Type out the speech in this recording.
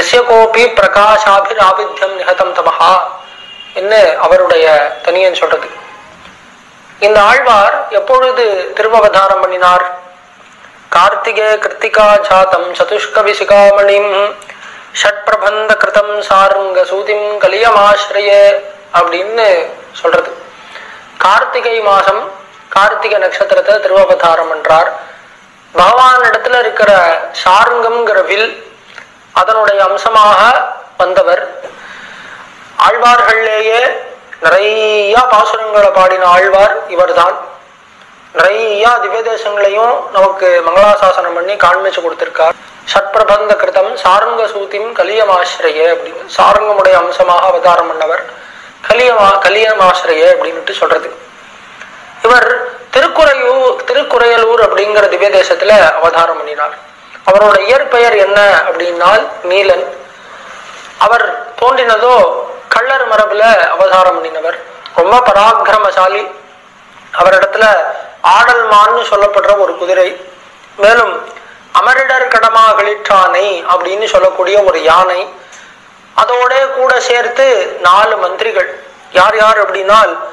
எஸ்ய கோபி பிரகாஷாபிராபித்யம் நிகதம் தமஹா என்ன அவருடைய தனியன் சொல்றது இந்த ஆழ்வார் எப்பொழுது திருவவதாரம் பண்ணினார் கார்த்திகே கிருத்திகா ஜாதம் சதுஷ்கவி சிகாமணிம் ஷட்பிரபந்த கிருதம் சாருங்க சூதிம் கலியமாசிரிய அப்படின்னு சொல்றது கார்த்திகை மாசம் கார்த்திகை நட்சத்திரத்தை திருவவதாரம் பண்றார் பகவான் இடத்துல இருக்கிற சாருங்கம்ங்கிற வில் அதனுடைய அம்சமாக வந்தவர் ஆழ்வார்கள்லேயே நிறைய பாசுரங்களை பாடின ஆழ்வார் இவர்தான் நிறைய திவ்ய தேசங்களையும் நமக்கு மங்களாசாசனம் பண்ணி காண்பிச்சு கொடுத்திருக்கார் சட்பிரபந்த கிருதம் சாருங்க சூத்திம் கலியமாசிரிய அப்படின்னு சாருங்கமுடைய அம்சமாக அவதாரம் பண்ணவர் கலியமா கலியமாசிரிய அப்படின்னுட்டு சொல்றது இவர் திருக்குறையூர் திருக்குறையலூர் அப்படிங்கிற திவ்ய தேசத்துல அவதாரம் பண்ணினார் அவரோட இயற்பெயர் என்ன அப்படின்னால் நீலன் அவர் தோன்றினதோ கள்ளர் மரபுல அவதாரம் பண்ணினவர் ரொம்ப பராக்கிரமசாலி அவரிடத்துல ஆடல்மான்னு சொல்லப்படுற ஒரு குதிரை மேலும் அமரிடர் கடமா களிற்றானை அப்படின்னு சொல்லக்கூடிய ஒரு யானை அதோட கூட சேர்த்து நாலு மந்திரிகள் யார் யார் அப்படின்னால்